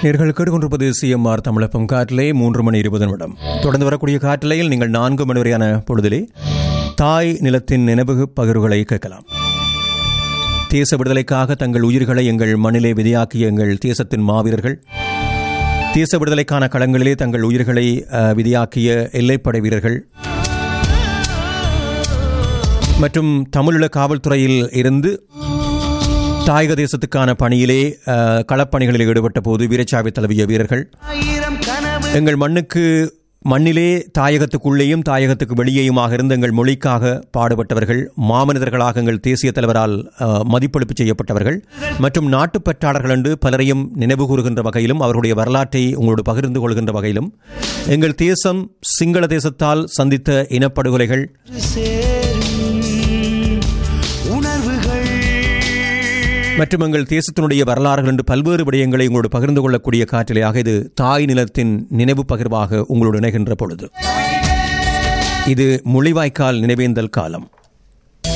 நேர்கள் கேட்டுக்கொண்டிருப்பது சிஎம்ஆர் தமிழப்பம் காற்றிலே மூன்று மணி இருபது நிமிடம் தொடர்ந்து வரக்கூடிய காற்றிலையில் நீங்கள் நான்கு மணி வரையான பொழுதிலே தாய் நிலத்தின் நினைவு பகிர்வுகளை கேட்கலாம் தேச விடுதலைக்காக தங்கள் உயிர்களை எங்கள் மண்ணிலே விதியாக்கிய எங்கள் தேசத்தின் மாவீரர்கள் தேச விடுதலைக்கான களங்களிலே தங்கள் உயிர்களை அஹ், விதியாக்கிய எல்லைப்படை வீரர்கள் மற்றும் தமிழீழ காவல்துறையில் இருந்து தாயக தேசத்துக்கான பணியிலே அஹ், களப்பணிகளில் ஈடுபட்ட போது வீரச்சாவை தழுவிய வீரர்கள் ஆயிரம் கனவு எங்கள் மண்ணுக்கு மண்ணிலே தாயகத்துக்குள்ளேயும் தாயகத்துக்கு வெளியேயுமாக இருந்து எங்கள் மொழிக்காக பாடுபட்டவர்கள் மாமனிதர்களாக எங்கள் தேசிய தலைவரால் அஹ், மதிப்பளிப்பு செய்யப்பட்டவர்கள் மற்றும் நாட்டுப்பற்றாளர்கள் என்று பலரையும் நினைவு கூறுகின்ற வகையிலும் அவர்களுடைய வரலாற்றை உங்களோடு பகிர்ந்து கொள்கின்ற வகையிலும் எங்கள் தேசம் சிங்கள தேசத்தால் சந்தித்த இனப்படுகொலைகள் சேரும் உணர்வுகள் மற்றும் எங்கள் தேசத்தினுடைய வரலாறுகள் என்று பல்வேறு விடயங்களை உங்களோடு பகிர்ந்து கொள்ளக்கூடிய காற்றிலையாக இது தாய் நிலத்தின் நினைவு பகிர்வாக உங்களோடு இணைகின்ற பொழுது இது முள்ளிவாய்க்கால் நினைவேந்தல் காலம்